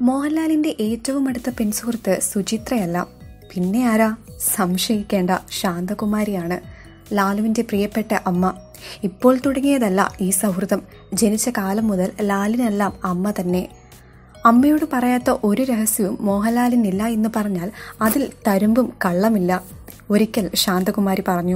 മോഹൻലാലിന്റെ ഏറ്റവും അടുത്ത പെൺസുഹൃത്ത് സുചിത്രയല്ല പിന്നെ ആരാ സംശയിക്കേണ്ട ശാന്തകുമാരിയാണ് ലാലുവിന്റെ പ്രിയപ്പെട്ട അമ്മ ഇപ്പോൾ തുടങ്ങിയതല്ല ഈ സൗഹൃദം ജനിച്ച കാലം മുതൽ ലാലിനെല്ലാം അമ്മ തന്നെ അമ്മയോട് പറയാത്ത ഒരു രഹസ്യവും മോഹൻലാലിനില്ല എന്ന് പറഞ്ഞാൽ അതിൽ തരുമ്പും കള്ളമില്ല ഒരിക്കൽ ശാന്തകുമാരി പറഞ്ഞു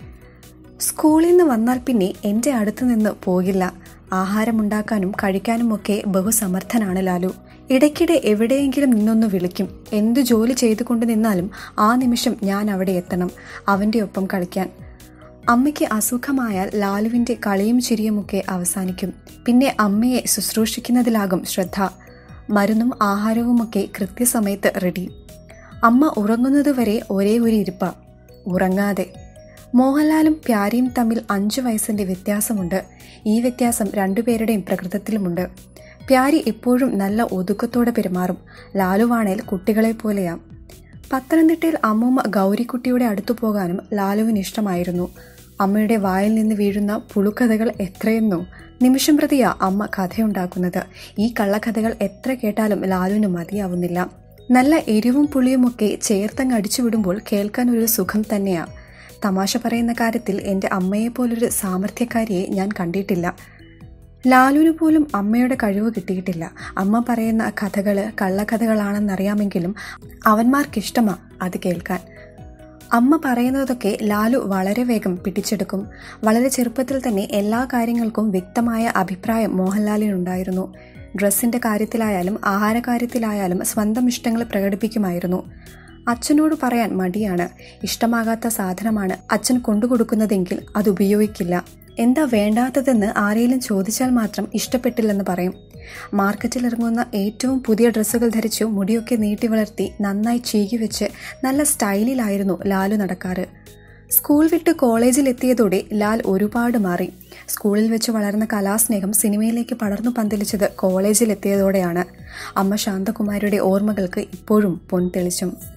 സ്കൂളിൽ നിന്ന് വന്നാൽ പിന്നെ എൻ്റെ അടുത്ത് നിന്ന് പോകില്ല ആഹാരമുണ്ടാക്കാനും കഴിക്കാനുമൊക്കെ ബഹുസമർത്ഥനാണ് ലാലു ഇടയ്ക്കിടെ എവിടെയെങ്കിലും നിന്നൊന്ന് വിളിക്കും എന്തു ജോലി ചെയ്തുകൊണ്ട് നിന്നാലും ആ നിമിഷം ഞാൻ അവിടെ എത്തണം അവൻ്റെ ഒപ്പം കളിക്കാൻ അമ്മയ്ക്ക് അസുഖമായാൽ ലാലുവിൻ്റെ കളിയും ചിരിയുമൊക്കെ അവസാനിക്കും പിന്നെ അമ്മയെ ശുശ്രൂഷിക്കുന്നതിലാകും ശ്രദ്ധ മരുന്നും ആഹാരവുമൊക്കെ കൃത്യസമയത്ത് റെഡി അമ്മ ഉറങ്ങുന്നതുവരെ ഒരേ ഒരു ഇരിപ്പ ഉറങ്ങാതെ മോഹൻലാലും പ്യാരിയും തമ്മിൽ അഞ്ചു വയസ്സിന്റെ വ്യത്യാസമുണ്ട് ഈ വ്യത്യാസം രണ്ടുപേരുടെയും പ്രകൃതത്തിലുമുണ്ട് പ്യാരി എപ്പോഴും നല്ല ഒതുക്കത്തോടെ പെരുമാറും ലാലുവാണേൽ കുട്ടികളെ പോലെയാ പത്തനംതിട്ടയിൽ അമ്മൂമ്മ ഗൗരിക്കുട്ടിയുടെ അടുത്തു പോകാനും ലാലുവിന് ഇഷ്ടമായിരുന്നു അമ്മയുടെ വായിൽ നിന്ന് വീഴുന്ന പുളുക്കഥകൾ എത്രയെന്നോ നിമിഷം പ്രതിയാ അമ്മ കഥയുണ്ടാക്കുന്നത് ഈ കള്ളക്കഥകൾ എത്ര കേട്ടാലും ലാലുവിന് മതിയാവുന്നില്ല നല്ല എരിവും പുളിയുമൊക്കെ ചേർത്തങ്ങ് അടിച്ചുവിടുമ്പോൾ കേൾക്കാൻ ഒരു സുഖം തന്നെയാ തമാശ പറയുന്ന കാര്യത്തിൽ എൻ്റെ അമ്മയെപ്പോലൊരു സാമർഥ്യക്കാരിയെ ഞാൻ കണ്ടിട്ടില്ല ലാലുവിന് പോലും അമ്മയുടെ കഴിവ് കിട്ടിയിട്ടില്ല അമ്മ പറയുന്ന കഥകൾ കള്ളക്കഥകളാണെന്നറിയാമെങ്കിലും അവന്മാർക്കിഷ്ടമാ അത് കേൾക്കാൻ അമ്മ പറയുന്നതൊക്കെ ലാലു വളരെ വേഗം പിടിച്ചെടുക്കും വളരെ ചെറുപ്പത്തിൽ തന്നെ എല്ലാ കാര്യങ്ങൾക്കും വ്യക്തമായ അഭിപ്രായം മോഹൻലാലിനുണ്ടായിരുന്നു ഡ്രസ്സിന്റെ കാര്യത്തിലായാലും ആഹാരകാര്യത്തിലായാലും സ്വന്തം ഇഷ്ടങ്ങൾ പ്രകടിപ്പിക്കുമായിരുന്നു അച്ഛനോട് പറയാൻ മടിയാണ് ഇഷ്ടമാകാത്ത സാധനമാണ് അച്ഛൻ കൊണ്ടുകൊടുക്കുന്നതെങ്കിൽ അത് ഉപയോഗിക്കില്ല എന്താ വേണ്ടാത്തതെന്ന് ആരെങ്കിലും ചോദിച്ചാൽ മാത്രം ഇഷ്ടപ്പെട്ടില്ലെന്ന് പറയും മാർക്കറ്റിൽ ഇറങ്ങുന്ന ഏറ്റവും പുതിയ ഡ്രസ്സുകൾ ധരിച്ചു മുടിയൊക്കെ നീട്ടി വളർത്തി നന്നായി ചീകി വെച്ച് നല്ല സ്റ്റൈലിലായിരുന്നു ലാലു നടക്കാറ് സ്കൂൾ വിട്ട് കോളേജിൽ എത്തിയതോടെ ലാൽ ഒരുപാട് മാറി സ്കൂളിൽ വെച്ച് വളർന്ന കലാസ്നേഹം സിനിമയിലേക്ക് പടർന്നു പന്തലിച്ചത് കോളേജിൽ എത്തിയതോടെയാണ് അമ്മ ശാന്തകുമാരിയുടെ ഓർമ്മകൾക്ക് ഇപ്പോഴും പൊൻതെളിച്ചം